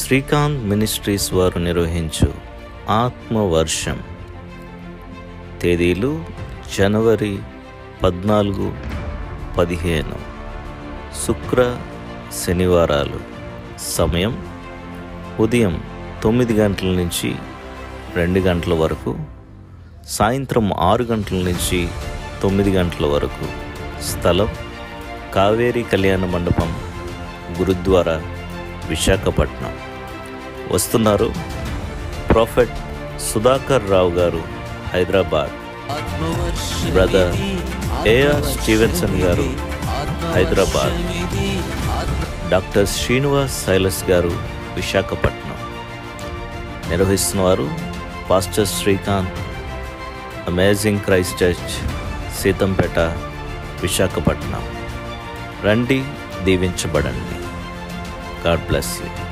Srikanth ministries వారు నిర్వహించు ఆత్మవర్షం తేదీలు జనవరి పద్నాలుగు పదిహేను శుక్ర శనివారాలు సమయం ఉదయం తొమ్మిది గంటల నుంచి రెండు గంటల వరకు సాయంత్రం ఆరు గంటల నుంచి తొమ్మిది గంటల వరకు స్థలం కావేరీ కళ్యాణ మండపం గురుద్వారా విశాఖపట్నం వస్తున్నారు ప్రొఫెట్ సుధాకర్ రావు గారు హైదరాబాద్ బ్రదర్ ఏఆర్ స్టీవెన్సన్ గారు హైదరాబాద్ డాక్టర్ శ్రీనివాస్ సైలస్ గారు విశాఖపట్నం నిర్వహిస్తున్నవారు pastor Srikanth amazing Christ church Seethampeta Visakhapatnam రండి దీవించబడండి గాడ్ బ్లెస్ యూ